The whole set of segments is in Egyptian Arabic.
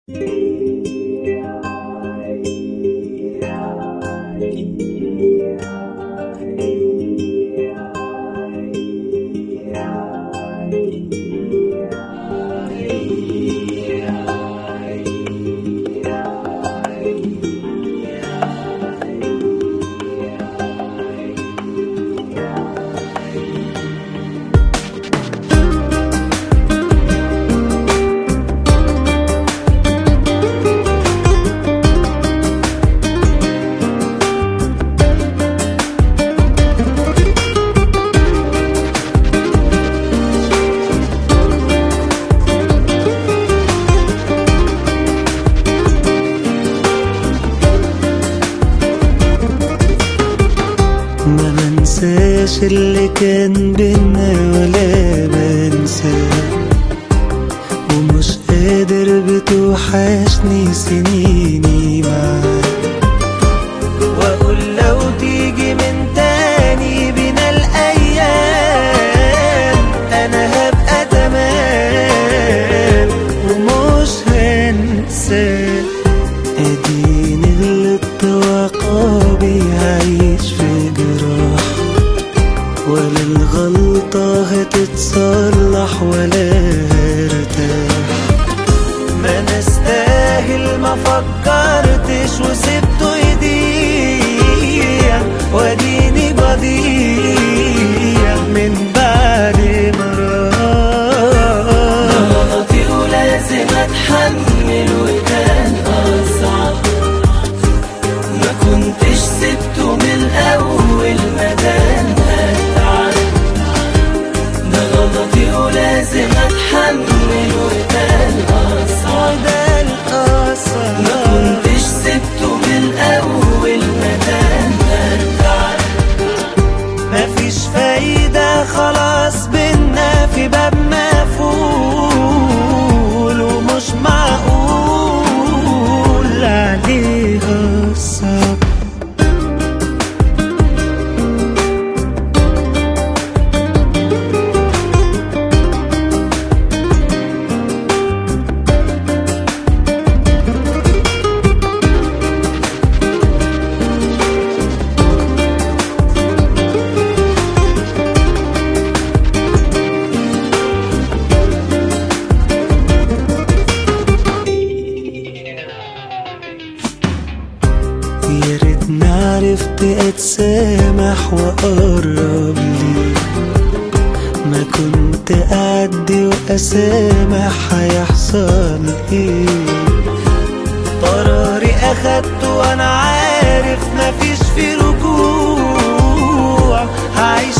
ما بنساش اللي كان بينا ولا بنساه ومش قادر بتوحشني سنيني معاك واقول لو تيجي من تاني بينا الايام انا هبقى تمام ومش هنساك اديني غلطت وعقابي هعيش في جراح ولا الغلطة هتتصلح ولا هرتاح ما نستاهل ما فكرتش وسبته يضيع واديني بضيع من بعد ما راح غلطي ولازم اتحمل وكان اصعب ما كنتش سبته من الاول ما كان اتعب ده غلطي ولازم اتحمل وكان اصعب ده الأصل ما كنتش سبته من الاول ما كان اتعب مفيش فايدة خلاص بينا في باب مقفول ومش معقول عليها الصبر يا ريتني عرفت اتسامح واقرب ليك ما كنت اعدي واسامح هيحصل ايه قراري اخدته وانا عارف مفيش في رجوع هعيش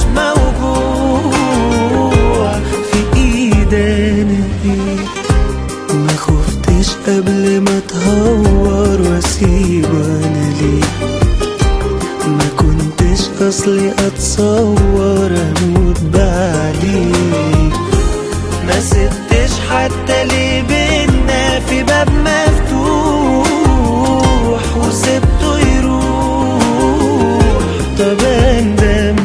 موجوع في ايدي ايه ما خفتش قبل ما اتهور واسيب انا ليه ما كنتش اصلي اتصور اموت بعديه ما سبتش حتى ليه بينا في باب مفتوح وسبته يروح طب اندم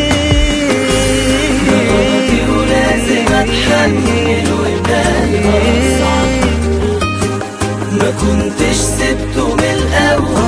ليه غلطي ولازم اتحمل وكان اصعب ما كنتش سبته من الاول